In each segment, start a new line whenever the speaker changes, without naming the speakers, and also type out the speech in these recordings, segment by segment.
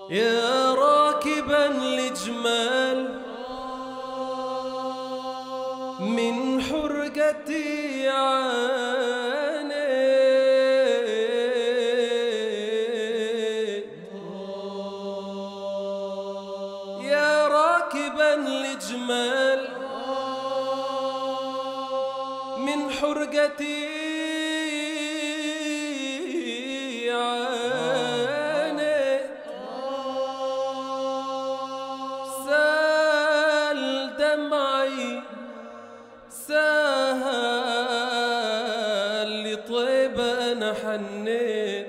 يا راكبا لجمال من حرقتي عاني يا راكبا لجمال من حرقتي عاني سال دمعي سال لطيبة أنا حنيت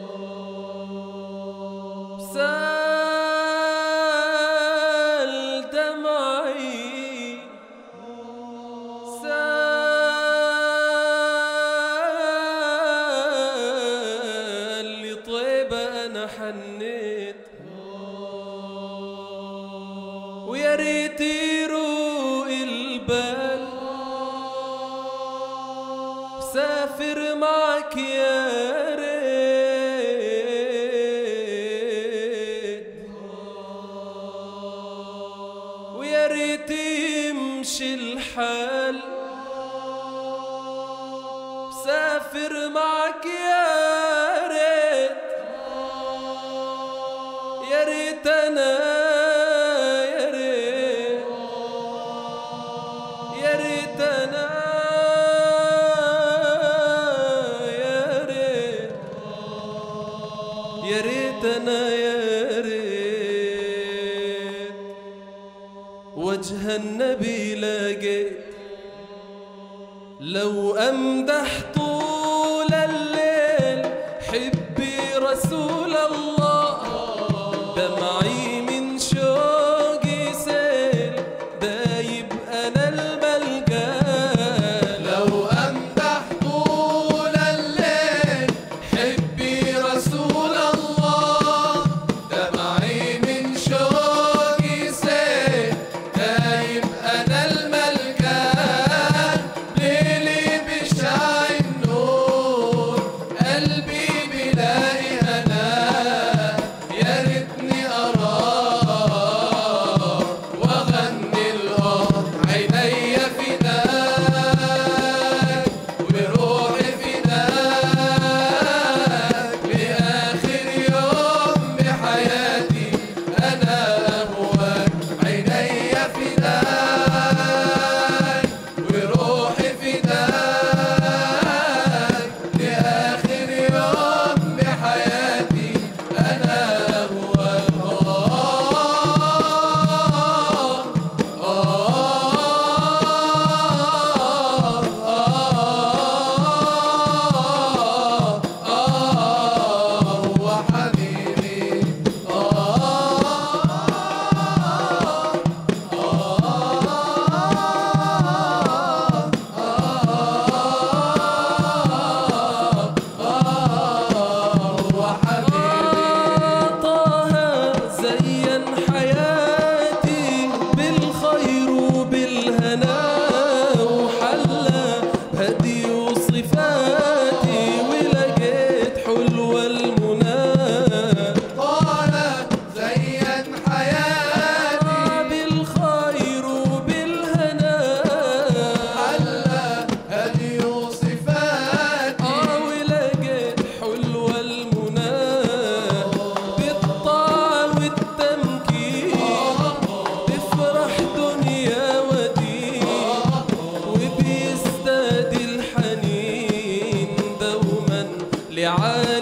سال دمعي سال لطيبة أنا حنيت ويا ريت يروق البال سافر معك يا ريت ويا ريت يمشي الحال سافر معك يا ريت يا ريت انا يا ريت يا ريت انا يا ريت يا ريت انا يا ريت وجه النبي لقيت لو امدح طول الليل حبي رسول الله دمعي من شوقي سيل دايب انا الملقى
لو أمدح طول الليل حبي رسول الله دمعي من شوقي سيل دايم أنا الملكان ليلي بشاع النور قلبي بلاقي هناء يا ريتني أراه وأغني الآه عيني فداك وروحي فداك لآخر يوم بحياتي أنا أهواك عيني فداك وروحي فداك لآخر يوم بحياتي أنا أهواك آه وحبيبي وحبيبي
طه زين حياتي بالخير وبالهنا وحلى بهدي وصفاتي ولقيت حلوة المنى
طالت زين حياتي
بالخير وبالهنا
حلى هدي وصفاتي
آه ولقيت حلوة المنى بالطاعة والتمكين تفرح دنيا ودين وبيزداد الحنين دوما لعالم